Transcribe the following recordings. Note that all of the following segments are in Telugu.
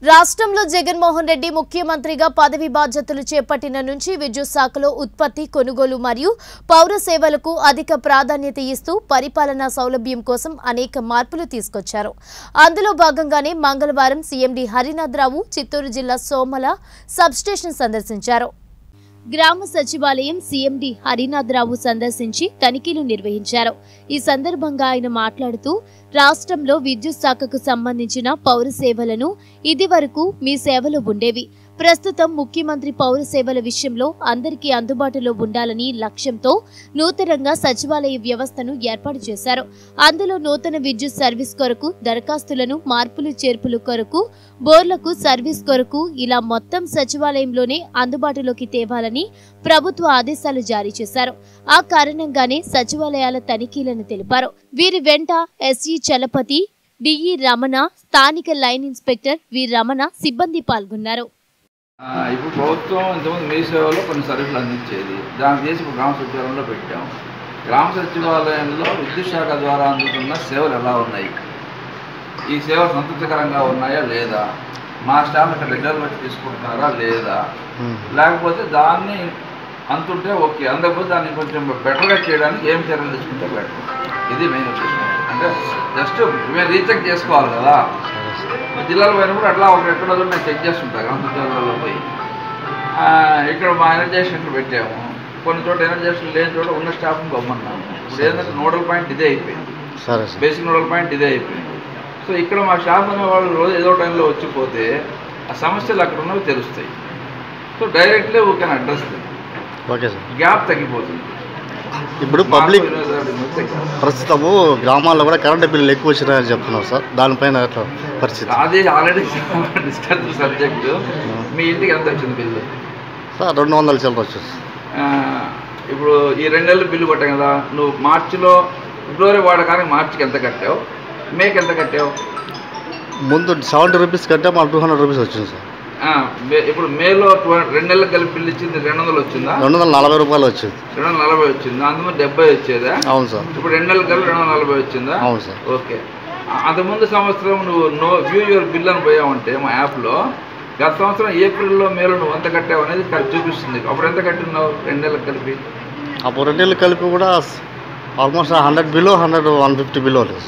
రాష్ట్రంలో జగన్మోహన్ రెడ్డి ముఖ్యమంత్రిగా పదవి బాధ్యతలు చేపట్టిన నుంచి విద్యుత్ శాఖలో ఉత్పత్తి కొనుగోలు మరియు పౌర సేవలకు అధిక ప్రాధాన్యత ఇస్తూ పరిపాలనా సౌలభ్యం కోసం అనేక మార్పులు తీసుకొచ్చారు అందులో భాగంగానే మంగళవారం సీఎండీ హరినాథరావు చిత్తూరు జిల్లా సోమల సబ్స్టేషన్ సందర్శించారు గ్రామ సచివాలయం సీఎండి హరినాథరావు సందర్శించి తనిఖీలు నిర్వహించారు ఈ సందర్భంగా ఆయన మాట్లాడుతూ రాష్ట్రంలో విద్యుత్ శాఖకు సంబంధించిన పౌర సేవలను ఇదివరకు మీ సేవలో ఉండేవి ప్రస్తుతం ముఖ్యమంత్రి పౌర సేవల విషయంలో అందరికీ అందుబాటులో ఉండాలని లక్ష్యంతో నూతనంగా సచివాలయ వ్యవస్థను ఏర్పాటు చేశారు అందులో నూతన విద్యుత్ సర్వీస్ కొరకు దరఖాస్తులను మార్పులు చేర్పులు కొరకు బోర్లకు సర్వీస్ కొరకు ఇలా మొత్తం సచివాలయంలోనే అందుబాటులోకి తేవాలని ప్రభుత్వ ఆదేశాలు జారీ చేశారు ఆ కారణంగానే సచివాలయాల తనిఖీలను తెలిపారు వీరి వెంట ఎస్ఈ చలపతి డిఈ రమణ స్థానిక లైన్ ఇన్స్పెక్టర్ వి రమణ సిబ్బంది పాల్గొన్నారు ఆ, ఇప్పుడు ప్రభుత్వం ఇంతకుముందు మీ సేవలో కొన్ని సర్వీసులు అందించేది దాన్ని తీసి ఇప్పుడు గ్రామ సచివాలయంలో పెట్టాం గ్రామ సచివాలయంలో విద్యుత్ శాఖ ద్వారా అందుతున్న సేవలు ఎలా ఉన్నాయి ఈ సేవలు సంతృప్తికరంగా ఉన్నాయా లేదా మా స్టాఫ్ ఇక్కడ రెగ్యులర్ వచ్చి తీసుకుంటున్నారా లేదా లేకపోతే దాన్ని అంతుంటే ఓకే అందకపోతే దాన్ని కొంచెం బెటర్గా చేయడానికి ఏం చర్యలు తీసుకుంటే బెటర్ ఇది మెయిన్ ఉద్దేశం అంటే జస్ట్ మేము రీచెక్ చేసుకోవాలి కదా జిల్లాలో పోయినప్పుడు అట్లా ఒక ఎక్కడ నేను చెక్ చేస్తుంటాను గ్రామ సచివాలయాల్లో పోయి ఆ, ఇక్కడ మా ఎనర్జైజేషన్ పెట్టాము కొన్ని చోట ఎనర్జైజేషన్ లేని చోట ఉన్న స్టాఫ్ని పొమ్మన్నాము ఇప్పుడు ఏంటంటే నోడల్ పాయింట్ ఇదే అయిపోయింది సరే సార్ బేసిక్ నోడల్ పాయింట్ ఇదే అయిపోయింది సో ఇక్కడ మా స్టాఫ్ అనే వాళ్ళు రోజు ఏదో టైంలో వచ్చిపోతే ఆ సమస్యలు అక్కడ ఉన్నవి తెలుస్తాయి so directly we can address okay sir gap తగ్గిపోతుంది ఇప్పుడు మాకు పబ్లిక్ వినియోగదారుడి మధ్య gap. ప్రస్తుతము గ్రామాల్లో కూడా కరెంటు బిల్లు ఎక్కువ వచ్చినాయని చెప్తున్నారు సార్ దానిపైన ఎట్లా పరిస్థితి అది ఆల్రెడీ డిస్కస్ సబ్జెక్టు మీ ఇంటికి ఎంత వచ్చింది బిల్లు సార్ రెండు వందల చిల్లర వచ్చేసి ఆ, ఇప్పుడు ఈ రెండు నెలలు బిల్లు కొట్టాం కదా నువ్వు మార్చిలో ఫిబ్రవరి వాడకానికి మార్చికి ఎంత కట్టావు మేకి ఎంత కట్టావు ముందు సెవెంటీ రూపీస్ కంటే మాకు టూ హండ్రెడ్ రూపీస్ వచ్చింది సార్ ఆ, మే- ఇప్పుడు మేలో ట్వ- రెండు నెలలకు కలిపి బిల్లు ఇచ్చింది రెండు వందలు వచ్చిందా రెండు వందల నలభై రూపాయలు వచ్చింది రెండు వందల నలభై వచ్చిందా అందులో డెబ్బై వచ్చేదా అవును సార్ ఇప్పుడు రెండు నెలల కలిపి రెండు వందల నలభై వచ్చిందా అవును సార్ ఓకే ఆ- అంతకుముందు సంవత్సరం నువ్వు నో వ్యూ యువర్ బిల్ అని పోయావంటే మా యాప్లో గత సంవత్సరం ఏప్రిల్లో మేలో నువ్వు ఎంత కట్టావు అనేది కరెక్ట్ చూపిస్తుంది అప్పుడు ఎంత కట్టున్నావు రెండు నెలలకు కలిపి అప్పుడు రెండు నెలలు కలిపి కూడా almost hundred below hundred one fifty below లేదు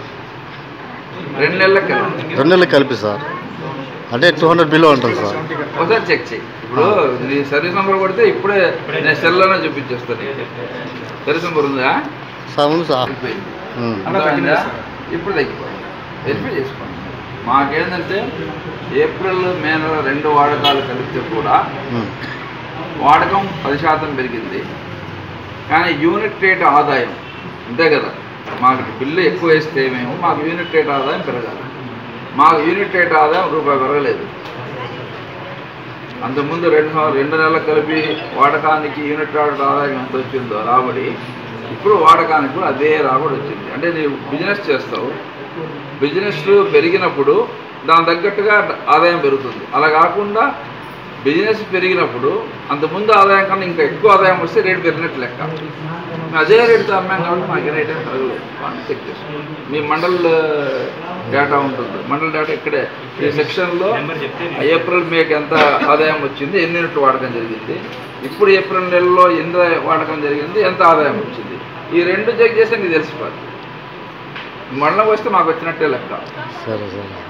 రెండు నెలలకు కలిపి రెండు నెలలు కలిపి సార్ అంటే టూ హండ్రెడ్ బిలో ఉంటుంది సార్ ఒకసారి చెక్ చేయి ఇప్పుడు నీ సర్వీస్ నెంబర్ కొడితే ఇప్పుడే నేను సెల్లోనే చూపించేస్తాను సర్వీస్ నెంబర్ ఉందా సార్ ఉంది సార్ అయిపోయింది ఉమ్. అర్థమైందా ఇప్పుడు తగ్గిపోయింది వెరిఫై చేసుకోండి మాకేంటంటే ఏప్రిల్ మే నెల రెండు వాడకాలు కలిపితే కూడా ఉమ్. వాడకం పది శాతం పెరిగింది కానీ యూనిట్ రేట్ ఆదాయం అంతే కదా మాకు బిల్లు ఎక్కువ వేస్తే మేము మాకు యూనిట్ రేట్ ఆదాయం పెరగాలి మాకు యూనిట్ రేట్ ఆదాయం రూపాయి పెరగలేదు అంతకుముందు రెండు సం- రెండు నెలలకు కలిపి వాడకానికి యూనిట్ రేట్ ఆదాయం ఎంత వచ్చిందో రాబడి ఇప్పుడు వాడకానికి కూడా అదే రాబడి వచ్చింది అంటే నీవు బిజినెస్ చేస్తావు బిజినెస్ పెరిగినప్పుడు దాని తగ్గట్టుగా ఆదాయం పెరుగుతుంది అలా కాకుండా బిజినెస్ పెరిగినప్పుడు అంతకుముందు ఆదాయం కన్నా ఇంకా ఎక్కువ ఆదాయం వస్తే రేటు పెరిగినట్టు లెక్క మేము అదే రేటుతో అమ్మాం కాబట్టి మాకు ఏ రేట్ ఏం పెరగలేదు అని చెక్ చేసుకోండి మీ మండల్ డేటా ఉంటుంది మండల్ డేటా ఇక్కడే ఈ సెక్షన్లో ఏప్రిల్ మేకి ఎంత ఆదాయం వచ్చింది ఎన్ని యూనిట్లు వాడకం జరిగింది ఇప్పుడు ఏప్రిల్ నెలలో ఎంత వాడకం జరిగింది ఎంత ఆదాయం వచ్చింది ఈ రెండు చెక్ చేస్తే నీకు తెలిసిపోతుంది మండలం వస్తే మాకు వచ్చినట్టే లెక్క సరే సరే